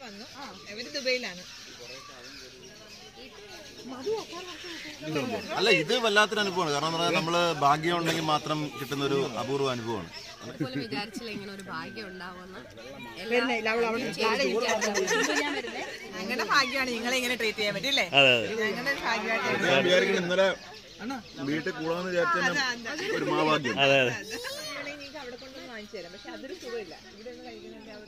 വന്നു അവര് ദുബൈയിലാണ് അല്ല ഇത് വല്ലാത്തൊരു അനുഭവമാണ് കാരണം എന്ന് പറഞ്ഞാൽ നമ്മള് ഭാഗ്യം ഉണ്ടെങ്കിൽ മാത്രം കിട്ടുന്ന ഒരു അപൂർവ അനുഭവമാണ് പോലും വിചാരിച്ചില്ല ഇങ്ങനെ ഒരു ഭാഗ്യം ഉണ്ടാവുമെന്ന് ഞങ്ങളുടെ ഭാഗ്യമാണ് നിങ്ങളെ ഇങ്ങനെ ട്രീറ്റ് ചെയ്യാൻ പറ്റില്ലേ ഞങ്ങളുടെ ഭാഗ്യമായിട്ട് ഞാൻ വിചാരിക്കണം ഇന്നലെ വീട്ടിൽ കൂടാന്ന് വിചാരിച്ച ഒരു മാഭാഗ്യം അതെ അതെ നിങ്ങൾക്ക് അവിടെ കൊണ്ടൊന്ന് വാങ്ങിച്ചു തരാം പക്ഷെ അതൊരു സുഖമില്ല ഇവിടെ ഒന്ന് കഴിക്കുന്നുണ്ട് അവർ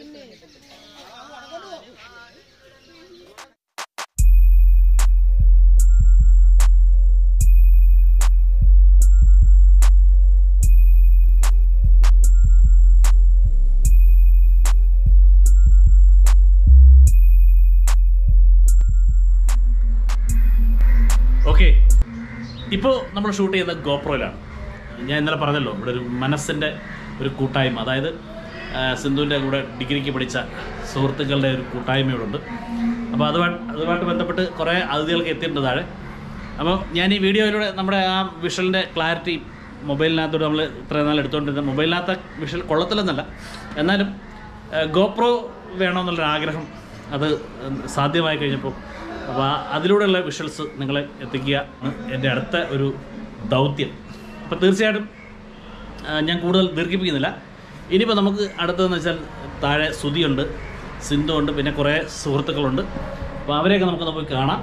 ഓക്കെ ഇപ്പോൾ നമ്മൾ ഷൂട്ട് ചെയ്യുന്നത് ഗോപ്രോയിലാണ് ഞാൻ ഇന്നലെ പറഞ്ഞല്ലോ ഇവിടെ ഒരു മനസ്സിൻ്റെ ഒരു കൂട്ടായ്മ അതായത് ആ, സിന്ധുവിൻ്റെ കൂടെ ഡിഗ്രിക്ക് പഠിച്ച സുഹൃത്തുക്കളുടെ ഒരു കൂട്ടായ്മ ഇവിടെ ഉണ്ട് അപ്പോൾ അതുമായിട്ട് അതുമായിട്ട് ബന്ധപ്പെട്ട് കുറേ അതിഥികൾക്ക് എത്തിയിട്ടുണ്ട് താഴെ അപ്പോൾ ഞാൻ ഈ വീഡിയോയിലൂടെ നമ്മുടെ ആ വിഷ്വലിൻ്റെ ക്ലാരിറ്റി മൊബൈലിനകത്തോട് നമ്മൾ ഇത്രയും നാൾ എടുത്തുകൊണ്ടിരുന്ന മൊബൈലിനകത്ത വിഷ്വൽ കൊള്ളത്തില്ലെന്നല്ല എന്നാലും ഗോപ്രോ വേണമെന്നുള്ളൊരു ആഗ്രഹം അത് സാധ്യമായി കഴിഞ്ഞപ്പോൾ അപ്പോൾ ആ അതിലൂടെയുള്ള വിഷ്വൽസ് നിങ്ങളെ എത്തിക്കുക ആണ് എൻ്റെ അടുത്ത ഒരു ദൗത്യം അപ്പോൾ തീർച്ചയായിട്ടും ആ, ഞാൻ കൂടുതൽ ദീർഘിപ്പിക്കുന്നില്ല ഇനിയിപ്പോൾ നമുക്ക് അടുത്തതെന്ന് വെച്ചാൽ താഴെ സുതിയുണ്ട് സിന്ധു ഉണ്ട് പിന്നെ കുറേ സുഹൃത്തുക്കളുണ്ട് അപ്പോൾ അവരെയൊക്കെ നമുക്കൊന്ന് പോയി കാണാം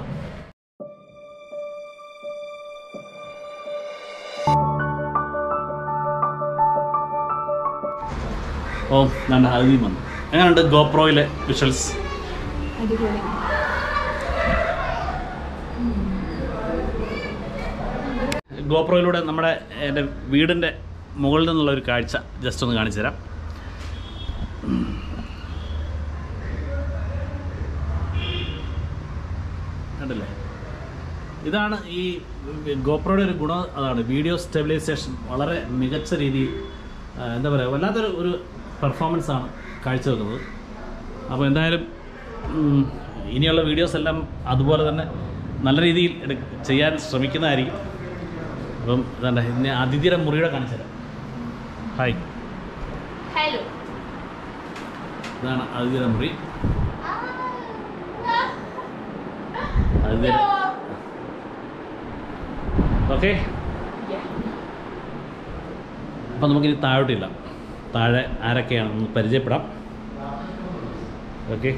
ഓ ഞാൻ ഹൽദി വന്നു എങ്ങനെയുണ്ട് ഗോപ്രോയിലെ വിഷ്വൽസ് ഗോപ്രോയിലൂടെ നമ്മുടെ എൻ്റെ വീടിൻ്റെ മുകളിൽ നിന്നുള്ള ഒരു കാഴ്ച ജസ്റ്റ് ഒന്ന് കാണിച്ചു തരാം കണ്ടില്ലേ ഇതാണ് ഈ ഗോപ്രോയുടെ ഒരു ഗുണം അതാണ് വീഡിയോ സ്റ്റെബിലൈസേഷൻ വളരെ മികച്ച രീതിയിൽ ആ, എന്താ പറയുക വല്ലാത്തൊരു ഒരു പെർഫോമൻസ് ആണ് കാഴ്ചവെക്കുന്നത് അപ്പോൾ എന്തായാലും ഉം, ഇനിയുള്ള വീഡിയോസ് എല്ലാം അതുപോലെ തന്നെ നല്ല രീതിയിൽ എടു ചെയ്യാൻ ശ്രമിക്കുന്നതായിരിക്കും അപ്പം ഇതാണ്ട് ഇന്ന് അതിഥിയുടെ മുറിയുടെ കാണിച്ചു തരാം ഹായ് ഹലോ ഇതാണ് അതിഥിയുടെ മുറി അതിഥി ഓക്കെ അപ്പം നമുക്കിനി താഴോട്ടില്ല താഴെ ആരൊക്കെയാണെന്ന് പരിചയപ്പെടാം ഓക്കെ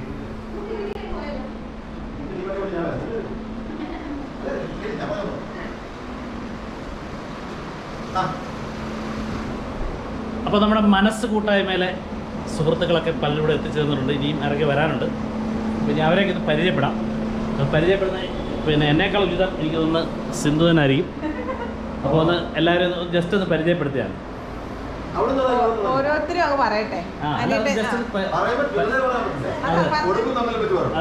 അപ്പോൾ നമ്മുടെ മനസ്സ് കൂട്ടായ്മയിലെ സുഹൃത്തുക്കളൊക്കെ പലരും ഇവിടെ എത്തിച്ചേർന്നിട്ടുണ്ട് ഇനിയും ഇറങ്ങി വരാനുണ്ട് പിന്നെ അവരെയൊക്കെ ഇത് പരിചയപ്പെടാം അത് പരിചയപ്പെടുന്ന പിന്നെ എന്നേക്കാൾ ഉചിതം എനിക്ക് തോന്നുന്നത് സിന്ധു തന്നെയായിരിക്കും അപ്പോൾ ഒന്ന് എല്ലാവരും ഒന്ന് ജസ്റ്റ് ഒന്ന് പരിചയപ്പെടുത്തിയാണ് ഓരോരുത്തരും അങ്ങ് പറയട്ടെ ആ അല്ല എന്നിട്ട് ജസ്റ്റ് ആ. പ- പറയാൻ പറ്റില്ല അല്ല, പറ- കൊടുക്കും തമ്മിൽ പറ്റി പറഞ്ഞു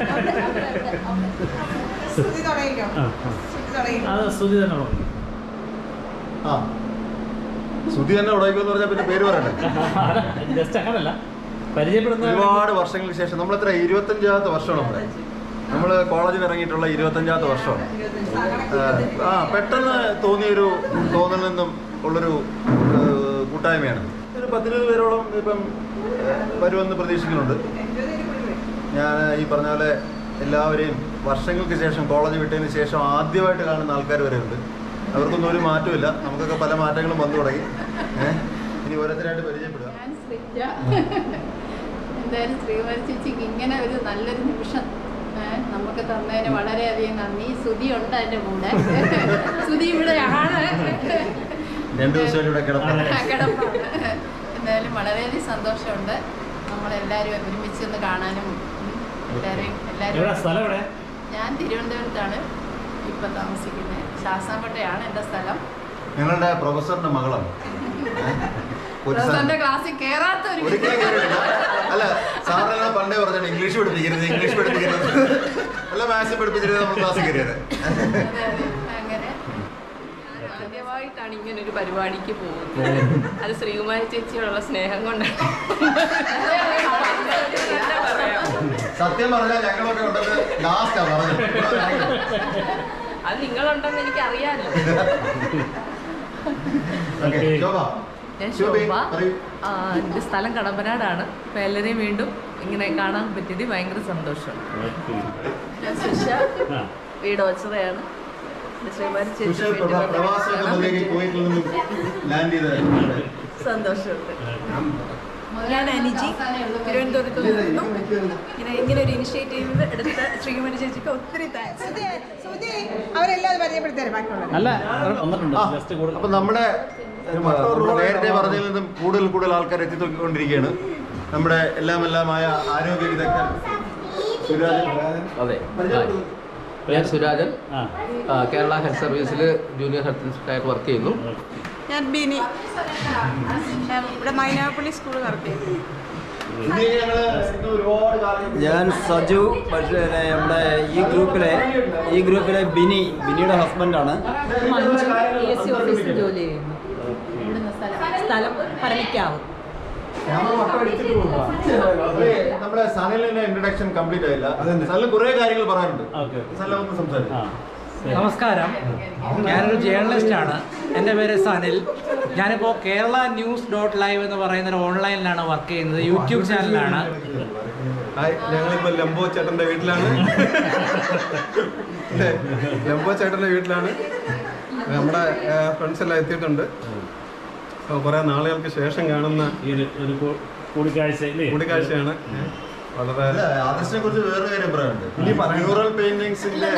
ശ്രുതി തുടങ്ങിക്കോ ആ, ശ്രുതി തുടങ്ങിക്കോ ആ. അത് സ്തുതി തന്നെ പറഞ്ഞു ആ സുധി തന്നെ ഉടയ്ക്കുമെന്ന് പറഞ്ഞാൽ പിന്നെ പേര് പറയട്ടെ ജസ്റ്റ് അങ്ങനല്ല പരിചയപ്പെടുന്ന ഒരുപാട് വർഷങ്ങൾക്ക് ശേഷം നമ്മൾ എത്ര ഇരുപത്തഞ്ചാമത്തെ വർഷമാണ് നമ്മുടെ നമ്മൾ കോളേജിൽ ഇറങ്ങിയിട്ടുള്ള ഇരുപത്തഞ്ചാമത്തെ വർഷമാണ് ആ, ആ പെട്ടെന്ന് തോന്നിയൊരു തോന്നലിൽ നിന്നും ഉള്ളൊരു ഏഹ്, കൂട്ടായ്മയാണ് ഒരു പത്തിരുപത് പേരോളം ഇപ്പം ഏഹ്, വരുമെന്ന് പ്രതീക്ഷിക്കുന്നുണ്ട് ഞാൻ ഈ പറഞ്ഞ പോലെ എല്ലാവരെയും വർഷങ്ങൾക്ക് ശേഷം കോളേജ് വിട്ടതിന് ശേഷം ആദ്യമായിട്ട് കാണുന്ന ആൾക്കാർ വരെ ഉണ്ട് അവർക്കൊന്നും ഒരു മാറ്റമില്ല നമുക്കൊക്കെ പല മാറ്റങ്ങളും വന്നു തുടങ്ങി ഏഹ് ഇനി ഓരോരുത്തരായിട്ട് പരിചയപ്പെടുക ഞാൻ ശ്രീജ എന്തായാലും ശ്രീകുമാരി ചേച്ചിക്ക് ഇങ്ങനെ ഒരു നല്ലൊരു നിമിഷം ഏ, നമുക്ക് തന്നതിന് വളരെയധികം നന്ദി സുധി ഉണ്ട് എൻ്റെ കൂടെ സുധി ഇവിടെയാണ് രണ്ടു ദിവസമായിട്ട് ഇവിടെ കിടപ്പാണ് കിടപ്പാണ് എന്തായാലും വളരെയധികം സന്തോഷമുണ്ട് നമ്മളെല്ലാവരും ഒരുമിച്ച് ഒന്ന് കാണാനും ഉം, എല്ലാവരെയും എവിടെ എല്ലാവരും സ്ഥലം എവിടെ ഞാൻ തിരുവനന്തപുരത്താണ് ഇപ്പം താമസിക്കുന്നത് ശാസ്താംകോട്ടയാണ് എൻ്റെ സ്ഥലം ഞങ്ങളുടെ പ്രൊഫസറിന്റെ മകളാണ് ഏഹ്? ഒരു സ്ഥലം- പ്രൊഫസറിന്റെ ക്ലാസ്സിൽ കയറാത്ത ഒരു ഒരിക്കലും കേട്ടിട്ടില്ല. അല്ല സാറിനെ പണ്ടേ പറഞ്ഞിട്ട് ഇംഗ്ലീഷ് പഠിപ്പിക്കരുത് ഇംഗ്ലീഷ് പഠിപ്പിക്കരുത് അല്ല മാത്സ് പഠിപ്പിച്ചിരുന്നത് നമ്മൾ ക്ലാസ്സിൽ കയറിയത് അതെ, അതെ. അങ്ങനെ ഞാൻ ആദ്യമായിട്ടാണ് ഇങ്ങനെ ഒരു പരിപാടിക്ക് പോകുന്നത് അത് ശ്രീകുമാരി ചേച്ചിയോടുള്ള സ്നേഹം കൊണ്ടാണ് തന്നെ പറയാം സത്യം പറഞ്ഞാൽ ഞങ്ങളൊക്കെ ഉണ്ടത് ലാസ്റ്റാ പറഞ്ഞത് അത് നിങ്ങളുണ്ടെന്ന് എനിക്ക് അറിയാലോ ഓക്കെ ശോഭ ഞാൻ ശോഭേ, ശോഭ പറയൂ. ആ, എൻ്റെ സ്ഥലം കടമ്പനാടാണ് അപ്പോൾ എല്ലാവരെയും വീണ്ടും ഇങ്ങനെ കാണാൻ പറ്റിയത് ഭയങ്കര സന്തോഷം ഓക്കെ ഞാൻ സുഷ ആ വീട് ഓച്ചറയാണ് ശ്രീമാരി ചേച്ചി സുഷ പ്രവാ- പ്രവാസത്തിലേക്ക് കുവൈറ്റിൽ നിന്നും ലാൻഡ് ചെയ്ത സന്തോഷമുണ്ട് ഞാൻ അനിജി തിരുവനന്തപുരത്ത് നിന്നു ഇങ്ങനെ ഇങ്ങനെ ഒരു ഇനിഷ്യേറ്റീവ് എടുത്ത ശ്രീകുമാരി ചേച്ചിക്ക് ഒത്തിരി താങ്ക്സ് അവരെല്ലാം പരിചയപ്പെടുത്തരാം ബാക്കിയുള്ളത് അല്ല വന്നിട്ടുണ്ട് ജസ്റ്റ് കൂടുതൽ അപ്പൊ നമ്മുടെ നമ്മുടെ നേരത്തെ പറഞ്ഞതിൽ നിന്നും കൂടുതൽ കൂടുതൽ ആൾക്കാർ എത്തിക്കൊണ്ടിരിക്കുകയാണ് നമ്മുടെ എല്ലാം എല്ലാമായ ആരോഗ്യ വിദഗ്ധൻ സുരാജ് അതെ ഹായ്. ഞാൻ സുരാജൻ ആ ആ, കേരള ഹെൽത്ത് സർവീസിൽ ജൂനിയർ ഹെൽത്ത് ഇൻസ്പെക്ടറായിട്ട് വർക്ക് ചെയ്യുന്നു ഞാൻ ബിനി ഞാൻ ഇവിടെ മൈനാപ്പള്ളി സ്കൂൾ വർക്ക് ചെയ്യുന്നു ഇനി ഞങ്ങള് ഇന്ന് ഒരുപാട് കാലം ഞാൻ സജു പക്ഷേ നമ്മുടെ ഈ ഗ്രൂപ്പിലെ ഈ ഗ്രൂപ്പിലെ ബിനി ബിനിയുടെ ഹസ്ബൻഡാണ് എ സി ഓഫീസിൽ ജോലി ചെയ്യുന്നു ഇവിടുന്ന് സ്ഥലം സ്ഥലം പറലിക്കാവും അതെ, നമ്മുടെ സനലിന്റെ ഇൻട്രൊഡക്ഷൻ കംപ്ലീറ്റ് ആയില്ല സനൽ കുറെ കാര്യങ്ങൾ പറയാനുണ്ട് ഓക്കെ സനൽ ഒന്ന് സംസാരിക്കും ആ ശരി. നമസ്കാരം ഞാനൊരു ജേർണലിസ്റ്റ് ആണ് എൻ്റെ പേര് സനിൽ ഞാനിപ്പോൾ കേരള ന്യൂസ് ഡോട്ട് ലൈവ് എന്ന് പറയുന്ന ഒരു ഓൺലൈനിലാണ് വർക്ക് ചെയ്യുന്നത് യൂട്യൂബ് ചാനലാണ് ഹായ് ഞങ്ങളിപ്പോൾ ലംബോ ചേട്ടൻ്റെ വീട്ടിലാണ് ലംബോ ചേട്ടൻ്റെ വീട്ടിലാണ് നമ്മുടെ ഫ്രണ്ട്സ് എല്ലാം എത്തിയിട്ടുണ്ട് അപ്പോൾ കുറേ നാളുകൾക്ക് ശേഷം കാണുന്ന ഈ ഒരു ഒരു കൂ- കൂടിക്കാഴ്ച ഇല്ലേ കൂടിക്കാഴ്ചയാണ് വളരെ അല്ല ആദർശിനെ കുറിച്ച് വേറൊരു കാര്യം പറയാനുണ്ട് മ്യൂറൽ പെയിന്റിങ്സിന്റെ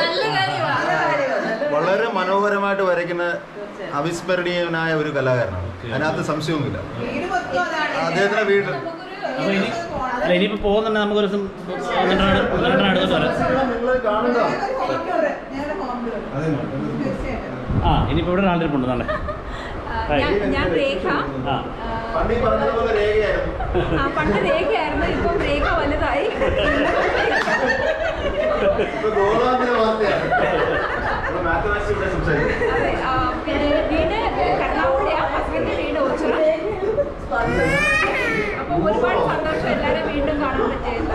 വളരെ മനോഹരമായിട്ട് വരയ്ക്കുന്ന അവിസ്മരണീയനായ ഒരു കലാകാരനാണ് അതിനകത്ത് സംശയമൊന്നുമില്ല അദ്ദേഹത്തിന്റെ വീട് അപ്പൊ ഇനി അല്ല ഇനിയിപ്പോ പോകുന്നുണ്ട് നമുക്കൊരു ദിവസം പന്ത്രണ്ടാണ് പന്ത്രണ്ടാണ് അടുത്ത് വരാം നിങ്ങൾ കാണുക ആ ഇനിയിപ്പോ ഇവിടെ ആളിരിപ്പുണ്ട് നാളെ ഞാൻ രേഖ ആ പണ്ട് ഈ പറഞ്ഞതുപോലെ രേഖയായിരുന്നു ആ, പണ്ട് രേഖയായിരുന്നു ഇപ്പം രേഖ വലുതായി ഇപ്പൊ ഗോളാന്തര വാർത്തയാണ് മാത്തമാറ്റിക്സ് ഇവിടെ സംസാരിക്കും അതെ ആ, പിന്നെ വീട് കർണാടകയാണ് ഹസ്ബൻഡ് വീട് ഓച്ചിറ അപ്പൊ ഒരുപാട് സന്തോഷം എല്ലാവരെയും വീണ്ടും കാണാൻ പറ്റിയത്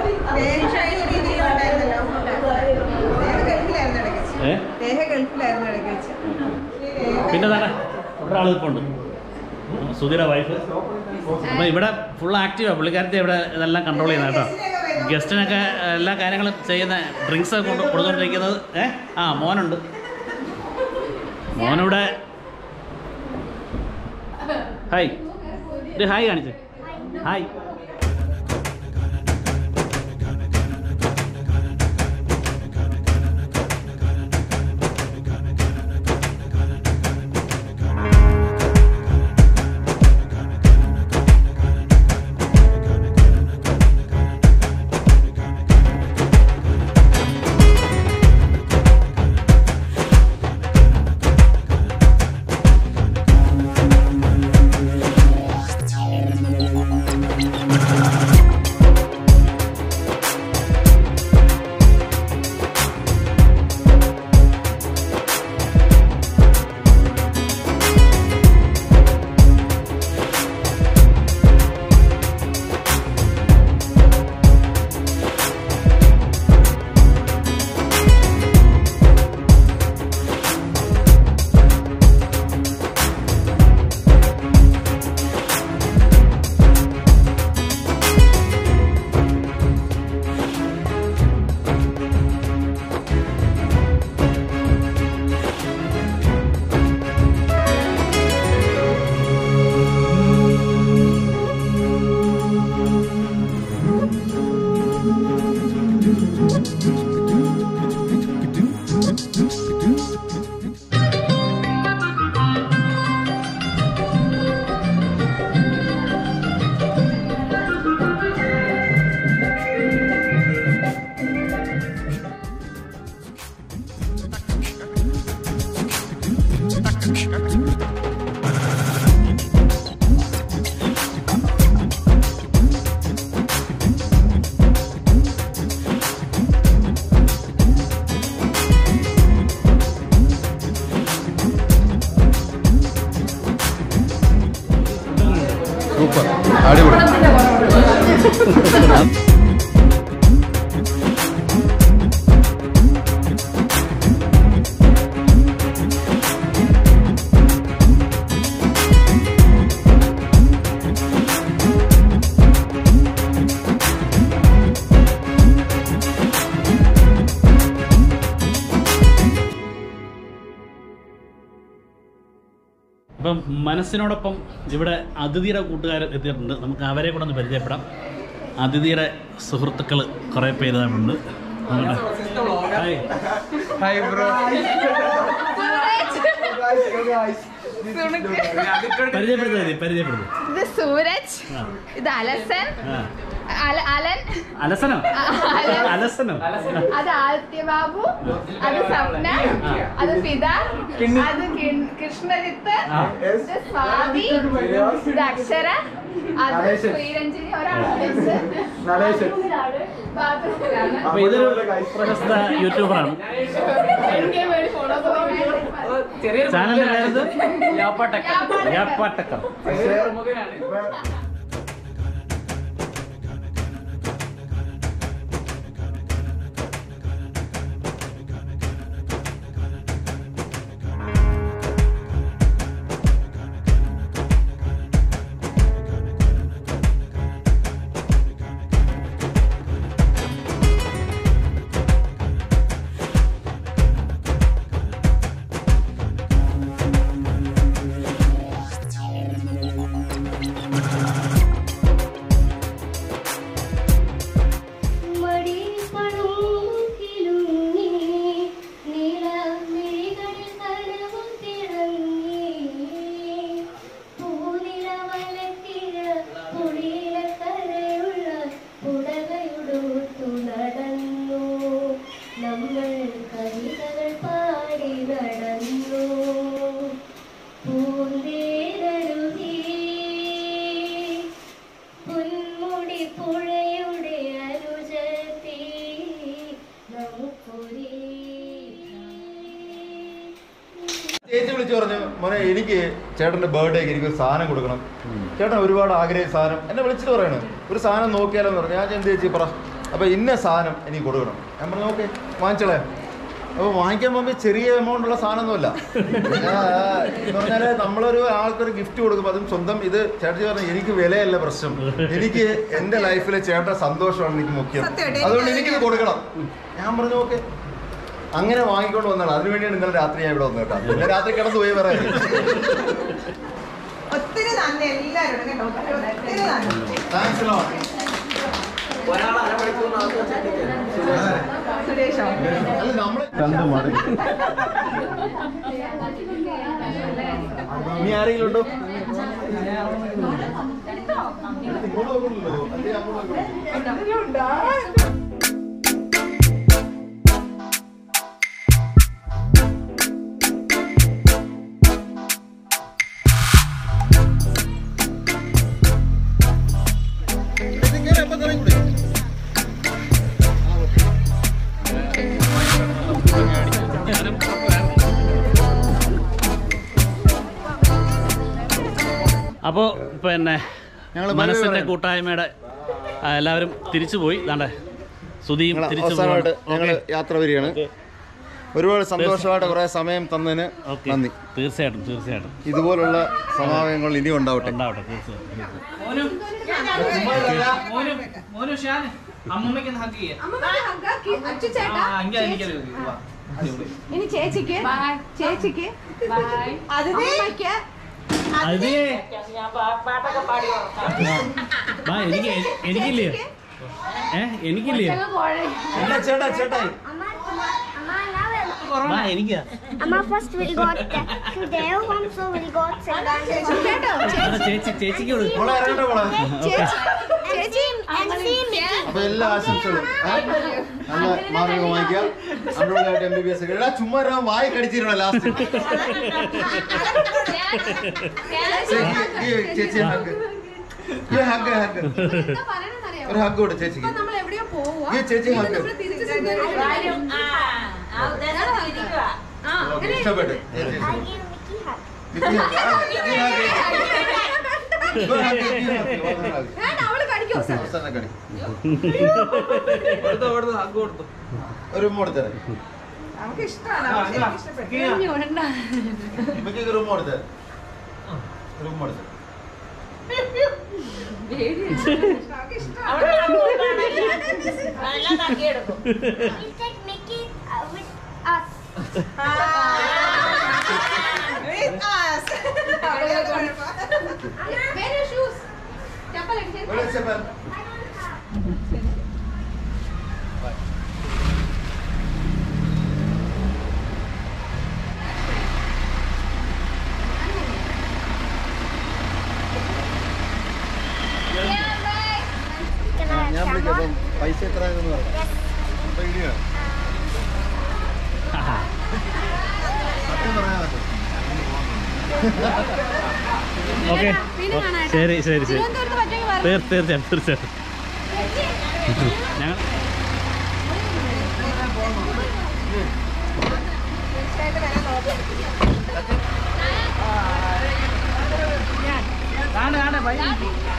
ഏ ദേഹ ഗൾഫിലായിരുന്നു ഇടയ്ക്ക് വെച്ച് പിന്നെ തന്നെ ഇവിടെ ആൾ നിൽപ്പുണ്ട് സുധീര വൈഫ് അപ്പോൾ ഇവിടെ ഫുൾ ആക്റ്റീവാണ് പുള്ളിക്കാരത്തെ ഇവിടെ ഇതെല്ലാം കൺട്രോൾ ചെയ്യുന്നത് കേട്ടോ ഗസ്റ്റിനൊക്കെ എല്ലാ കാര്യങ്ങളും ചെയ്യുന്ന ഡ്രിങ്ക്സ് ഒക്കെ കൊണ്ട് കൊടുത്തുകൊണ്ടിരിക്കുന്നത് ഏ ആ മോനുണ്ട് മോനിവിടെ ഹായ് ഇത് ഹായ് കാണിച്ച് ഹായ് അപ്പം മനസ്സിനോടൊപ്പം ഇവിടെ അതിഥിയുടെ കൂട്ടുകാർ എത്തിയിട്ടുണ്ട് നമുക്ക് അവരെ കൂടെ ഒന്ന് പരിചയപ്പെടാം അതിഥിയുടെ സുഹൃത്തുക്കൾ കുറേ പേര് ഉണ്ട് ഹായ് ഹായ് ബ്രോ പരിചയപ്പെടുത്തുക മതി, പരിചയപ്പെടുത്തുക ഇത് സൂരജ് ആ. ഇത് അലസൻ ആ. അല- അലൻ അലസനോ ആ, അലൻ. അലസനോ അത് ആദിത്യബാബു അത് സ്വപ്ന അത് ഫിദ അത് കിൺ- കൃഷ്ണജിത്ത് ആ. ഇത് സ്വാതി ഇത് അക്ഷര അത് നടേശൻ. ശ്രീരഞ്ജിനി ഒരാള് നടേശൻ. ബാത്റൂമിലാണ് അപ്പൊ ഇതൊരു പ്രശസ്ത യൂട്യൂബറാണ് എനിക്ക് വേണ്ടി ഫോളോ ചാനലിന്റെ പേരെന്ത് യാപ്പാട്ടക്കം നമ്മൾ കവിതകൾ പാടി നടന്നു പൂന്തേരരുകി പൊന്മുടി പുഴയുടെ അനുജത്തി നമുക്കൊരേ ചേച്ചി വിളിച്ചു പറഞ്ഞു മോനെ എനിക്ക് ചേട്ടന്റെ ബർത്ത്ഡേക്ക് എനിക്ക് ഒരു സാധനം കൊടുക്കണം ചേട്ടൻ ഒരുപാട് ആഗ്രഹിച്ച സാധനം എന്നെ വിളിച്ചിട്ട് പറയണു ഒരു സാധനം നോക്കിയാലോ എന്ന് പറഞ്ഞു ഞാൻ എന്ത് ചേച്ചി പറ അപ്പൊ ഇന്ന സാധനം എനിക്ക് കൊടുക്കണം ഞാൻ പറഞ്ഞു ഓക്കെ വാങ്ങിച്ചോളെ അപ്പൊ വാങ്ങിക്കാൻ പോകുമ്പോൾ ചെറിയ എമൗണ്ട് ഉള്ള സാധനമൊന്നുമല്ല ആ, എന്ന് പറഞ്ഞാല് നമ്മളൊരു ആൾക്കൊരു ഗിഫ്റ്റ് കൊടുക്കുമ്പോൾ അതും സ്വന്തം ഇത് ചേട്ടൻ പറഞ്ഞു എനിക്ക് വിലയല്ല പ്രശ്നം എനിക്ക് എന്റെ ലൈഫിലെ ചേട്ടന്റെ സന്തോഷമാണ് എനിക്ക് മുഖ്യം സത്യമായിട്ട് അതുകൊണ്ട് എനിക്ക് എനിക്കിത് കൊടുക്കണം ഞാൻ പറഞ്ഞു ഓക്കെ അങ്ങനെ വാങ്ങിക്കൊണ്ട് വന്നതാണ് അതിനു വേണ്ടിയാണ് ഇന്നലെ രാത്രി ഞാൻ ഇവിടെ വന്നത് കേട്ടോ പിന്നെ രാത്രി കിടന്നു പോയി പറയാൻ ഒത്തിരി നന്ദി എല്ലാവരോടും കേട്ടോ ഒത്തിരി നന്ദി താങ്ക്സ് ലോട്ട് സുരേഷോ അല്ല നമ്മള് കണ്ടു മടങ്ങി ഇനി ആരെങ്കിലും ഉണ്ടോ ഇങ്ങോട്ട് നോക്കണല്ലോ അല്ലേ അങ്ങോട്ട് നോക്കണല്ലോ ഇതിങ്ങനെ അപ്പം തുടങ്ങിക്കൂടെ അപ്പോൾ പിന്നെ ഞങ്ങള് മനസ്സിന്റെ പറയാം. കൂട്ടായ്മയുടെ ആ, എല്ലാവരും തിരിച്ചു പോയി ദാണ്ടെ സുധിയും ഞങ്ങൾ തിരിച്ചു അവസാനമായിട്ട് പോവാണ്. ഞങ്ങൾ ഓക്കേ. യാത്ര വരികയാണ് ഒരുപാട് സന്തോഷമായിട്ട് കുറെ സമയം തന്നതിന് ഓക്കേ. നന്ദി തീർച്ചയായിട്ടും തീർച്ചയായിട്ടും ഇതുപോലുള്ള സമാവേശങ്ങൾ ഇനി ഉണ്ടാവട്ടെ ഉണ്ടാവട്ടെ തീർച്ചയായിട്ടും അമ്മമ്മയ്ക്ക് ഹഗ് ചെയ്യാം ഇനി ചേച്ചിക്ക് ചേച്ചിക്ക് അതിഥിക്ക് അതിഥി വാ എനിക്ക് എനിക്കില്ലേ ഏ എനിക്കില്ലേ ചേട്ടാ ചേട്ടാ വാ എനിക്കാ Amma first we got today also we got second. അതാ ചേച്ചി ചേച്ചിക്ക് കൊടു മോളെ ഇറങ്ങട്ടെ മോളെ ചേച്ചി and see me. അപ്പൊ എല്ലാ ആശംസകളും ഏ? നല്ല മാർഗം വാങ്ങിക്കുക അടിപൊളിയായിട്ട് എം ബി ബി എസ് എടാ ചുമ്മാ ഒരാൾ വായി കടിച്ചിരണ ലാസ്റ്റ് ചേച്ചി ഹഗ് ഹഗ് ഹഗ് ഒരു ഹഗ് കൊടു ചേച്ചിക്ക് നമ്മൾ എവിടെയോ പോവുക ഈ ചേച്ചി ഹഗ് ഇഷ്ടപ്പെട്ടു ചേച്ചി I ഇഷ്ടപ്പെട്ടു. give Mickey hug. Mickey hug. Go hug, Mickey hug. Go hug. വേണ്ട അവള് കടിക്കോ അവസാനം കടി. കൊടുത്തു കൊടുത്തു ഹഗ് കൊടുത്തു ഒരു റൂം കൊടുത്തേ നമുക്ക് ഇഷ്ടമാണ് അവൾക്ക് എനിക്ക് ഇഷ്ടപ്പെട്ടു മിക്ക റൂം കൊടുത്തേ റൂം കൊടുത്തേ അവൾക്ക് ഇഷ്ടമാണ് We take Mickey uh, with us. With us. അവള് ഞാൻ വിളിക്കാം അപ്പം പൈസ എത്രയാണെന്ന് പറയാം അപ്പൊ ഇടിയോ സത്യം പറയാൻ പറ്റും ഓക്കെ പിന്നെ കാണാം കേട്ടോ. ശരി ശരി ശരി തിരുവനന്തപുരത്ത് പറ്റുമെങ്കിൽ വരണം. തീർ- തീർച്ചയായും തീർച്ചയായും ഞങ്ങൾ കാണു കാണു ബൈ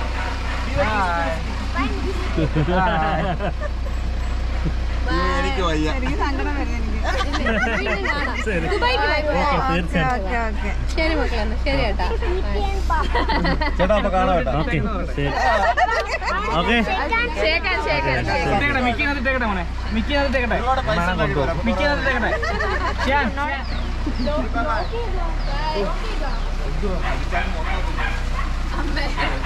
എനിക്ക് വയ്യ എനിക്ക് സങ്കടം വരുന്നത് ശരി ദുബായിക്ക് പോയി. ഓക്കെ തീർച്ചയായും ഓക്കെ ഓക്കെ ശരി മക്കളെ എന്നാ. ശരി ചേട്ടാ ചേട്ടാ അപ്പൊ കാണാം കേട്ടോ ഓക്കെ ശരി ഓക്കെ ശേഖാൻ ശേഖാൻ ഇട്ടേക്കട്ടെ മിക്കിനകത്ത് ഇട്ടേക്കട്ടെ മോനെ മിക്കിനകത്ത് ഇട്ടേക്കട്ടെ ഒരുപാട് പൈസ ഉണ്ടാക്കി വരാം. മിക്കിനകത്ത് ഇട്ടേക്കട്ടെ ശ്യാം അമ്മേ